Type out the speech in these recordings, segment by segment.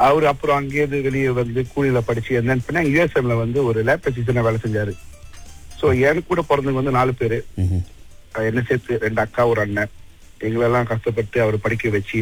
அவர் அப்புறம் அங்கேயிருந்து வெளியே வந்து கூலியில படிச்சு என்னன்னு பண்ணா யூஎஸ்எம்ல வந்து ஒரு லேப் அசிஸ்டன்டா வேலை செஞ்சாரு சோ எனக்கு கூட பிறந்தவங்க வந்து நாலு பேரு ம்ஹும். அஹ் என்ன சேர்த்து ரெண்டு அக்கா ஒரு அண்ணன் எங்களெல்லாம் கஷ்டப்பட்டு அவர் படிக்க வச்சு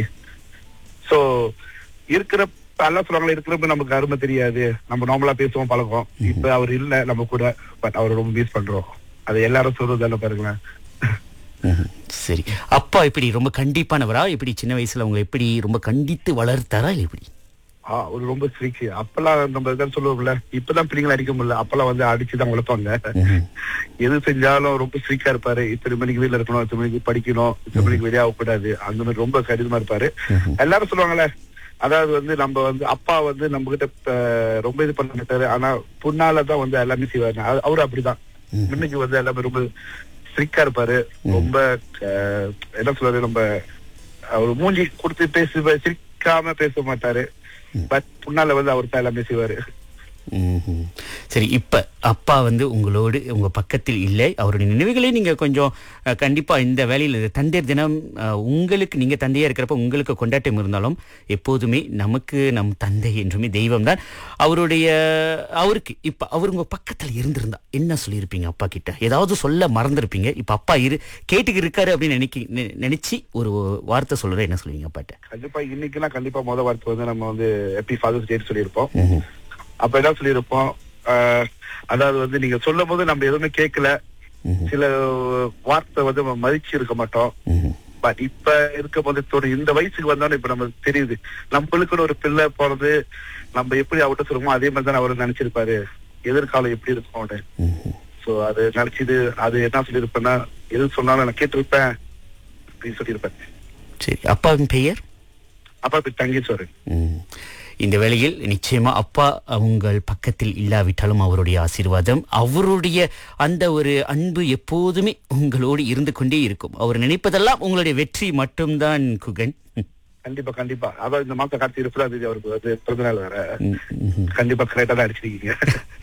சோ இருக்கிற எல்லாம் சொல்றாங்களே இருக்கிறப்ப நமக்கு அருமை தெரியாது நம்ம நார்மலா பேசுவோம் பழக்கம் இப்ப அவர் இல்ல நம்ம கூட பட் அவர் ரொம்ப மிஸ் பண்றோம் அது எல்லாரும் சொல்றதால பாருங்களேன் ம்ஹும். சரி அப்பா எப்படி ரொம்ப கண்டிப்பானவரா எப்படி சின்ன வயசுல உங்களை எப்படி ரொம்ப கண்டித்து வளர்த்தாரா இல்லை எப்படி ஆ, அவர் ரொம்ப ஸ்ட்ரிக்ட் அப்பெல்லாம் நம்ம இதான் சொல்லுவோம்ல இப்பதான் பிள்ளைங்களை அடிக்க முடியல அப்பெல்லாம் வந்து அடிச்சுதான் வளர்ப்பாங்க ம்ஹும். எது செஞ்சாலும் ரொம்ப ஸ்ட்ரிக்டா இருப்பாரு இத்தனை மணிக்கு வீட்டுல இருக்கணும் இத்தனை மணிக்கு படிக்கணும் இத்தனை மணிக்கு வெளியே கூடாது அந்த மாதிரி ரொம்ப கடினமா இருப்பாரு ம்ஹும். எல்லாரும் சொல்லுவாங்கல்ல அதாவது வந்து நம்ம வந்து அப்பா வந்து நம்ம கிட்ட அஹ், ரொம்ப இது பண்ண மாட்டாரு ஆனா புண்ணாலதான் வந்து எல்லாமே செய்வாரு அது- அவரு அப்படிதான் ம். முன்னைக்கு வந்து எல்லாமே ரொம்ப ஸ்ட்ரிக்டா இருப்பாரு ரொம்ப அஹ், என்ன சொல்றது நம்ம அவர் மூஞ்சி கொடுத்து பேச சிரிக்காம பேச மாட்டாரு பட் புண்ணால வந்து அவர் தான் எல்லாமே செய்வாரு ம்ஹும். சரி இப்ப அப்பா வந்து உங்களோடு உங்க பக்கத்தில் இல்லை அவருடைய நினைவுகளை நீங்க கொஞ்சம் அஹ், கண்டிப்பா இந்த வேலையில் இந்த தந்தையர் தினம் அஹ், உங்களுக்கு நீங்க தந்தையா இருக்கிறப்ப உங்களுக்கு கொண்டாட்டம் இருந்தாலும் எப்போதுமே நமக்கு நம் தந்தை என்றுமே தெய்வம் தான் அவருடைய அவருக்கு இப்ப அவர் உங்க பக்கத்துல இருந்திருந்தா என்ன சொல்லியிருப்பீங்க அப்பா கிட்ட ஏதாவது சொல்ல மறந்திருப்பீங்க இப்ப அப்பா இரு கேட்டுக்கு இருக்காரு அப்படின்னு நினைக்க நி- நினைச்சு ஒரு வார்த்தை சொல்ற என்ன சொல்லுவீங்க அப்பாட்ட கண்டிப்பா இன்னைக்குலாம் கண்டிப்பா முத வார்த்தை வந்து நம்ம வந்து ஹாப்பி ஃபாதர்ஸ் டே சொல்லியிருப்போம் ம்ஹும். அப்ப என்ன சொல்லியிருப்போம் ஆஹ், அதாவது வந்து நீங்க சொல்லும் போது நம்ம எதுவுமே கேட்கல ம்ஹும். சில வார்த்தை வந்து நம்ம மதிச்சு இருக்க மாட்டோம் ம்ஹும். பட் இப்ப இருக்க போது தோணும் இந்த வயசுக்கு வந்தோன்னு இப்ப நமக்கு தெரியுது நம்மளுக்குன்னு ஒரு பிள்ளை போறது நம்ம எப்படி அவர்கிட்ட சொல்லுமோ அதே மாதிரி தான் அவர் நினைச்சிருப்பாரு எதிர்காலம் எப்படி இருக்கும் அவரு ம்ஹும். சோ அது நினைச்சது அது என்ன சொல்லியிருப்பேன்னா எது சொன்னாலும் நான் கேட்டிருப்பேன் அப்படின்னு சொல்லியிருப்பேன் சரி அப்பாவின் பெயர் அப்பா இப்ப தங்கீஸ்வரன் ம். இந்த வேளையில் நிச்சயமா அப்பா உங்கள் பக்கத்தில் இல்லாவிட்டாலும் அவருடைய ஆசீர்வாதம் அவருடைய அந்த ஒரு அன்பு எப்போதுமே உங்களோடு இருந்து கொண்டே இருக்கும் அவர் நினைப்பதெல்லாம் உங்களுடைய வெற்றி மட்டும்தான் குகன் ம். கண்டிப்பா கண்டிப்பா அதாவது இந்த மாசம் காட்சி இருபதாம் தேதி அவருக்கு வந்து பிறந்த நாள் வேற ம், ம். கண்டிப்பா கரெக்டா தான் அடிச்சிருக்கீங்க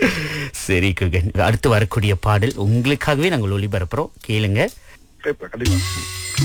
சரி குகன் அடுத்து வரக்கூடிய பாடல் உங்களுக்காகவே நாங்கள் ஒளிபரப்புறோம் கேளுங்க கண்டிப்பா கண்டிப்பா